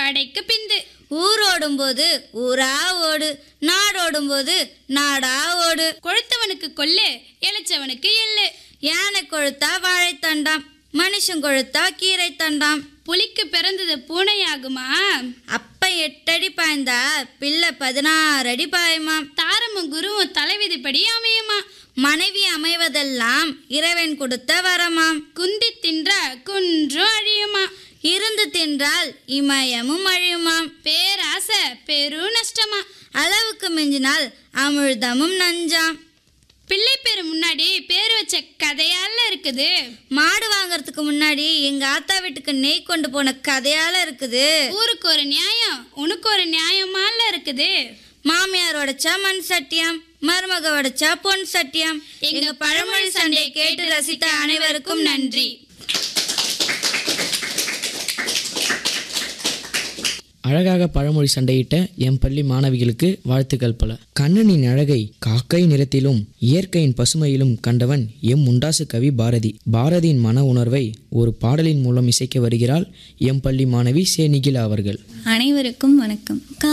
படைக்கு பிந்து ஊரோடும் போது ஊரா ஓடு நாடோடும் போது நாடா ஓடு கொழுத்தவனுக்கு கொல்லு இளைச்சவனுக்கு எள்ளு யானை கொழுத்தா வாழைத்தண்டாம் மனுஷன் கொழுத்தா கீரை தண்டாம் புலிக்கு பிறந்தது பூனையாகுமா அப்ப எட்டடி பாய்ந்தா பிள்ளை பதினாறு அடி பாயுமாம் தாரமும் குருவும் தலைவிதிப்படி அமையுமா மனைவி அமைவதெல்லாம் இறைவன் கொடுத்த வரமாம் குந்தி தின்ற குன்றும் அழியுமா இருந்து தின்றால் இமயமும் அழியுமாம் பேராசை பெரு நஷ்டமா அளவுக்கு மிஞ்சினால் அமிழ்தமும் நஞ்சாம் பிள்ளை பேரு முன்னாடி பேர் வச்ச கதையால இருக்குது மாடு வாங்குறதுக்கு முன்னாடி எங்க ஆத்தா வீட்டுக்கு நெய் கொண்டு போன கதையால இருக்குது ஊருக்கு ஒரு நியாயம் உனக்கு ஒரு நியாயமால இருக்குது மாமியார் உடைச்சா மண் சட்டியாம் மருமக உடைச்சா பொன் சட்டியாம் எங்க பழமொழி சண்டையை கேட்டு ரசித்த அனைவருக்கும் நன்றி அழகாக பழமொழி சண்டையிட்ட எம் பள்ளி மாணவிகளுக்கு வாழ்த்துக்கள் பல கண்ணனின் அழகை காக்கை நிறத்திலும் இயற்கையின் பசுமையிலும் கண்டவன் எம் முண்டாசு கவி பாரதி பாரதியின் மன உணர்வை ஒரு பாடலின் மூலம் இசைக்க வருகிறாள் எம் பள்ளி மாணவி சே நிகிலா அவர்கள் அனைவருக்கும் வணக்கம்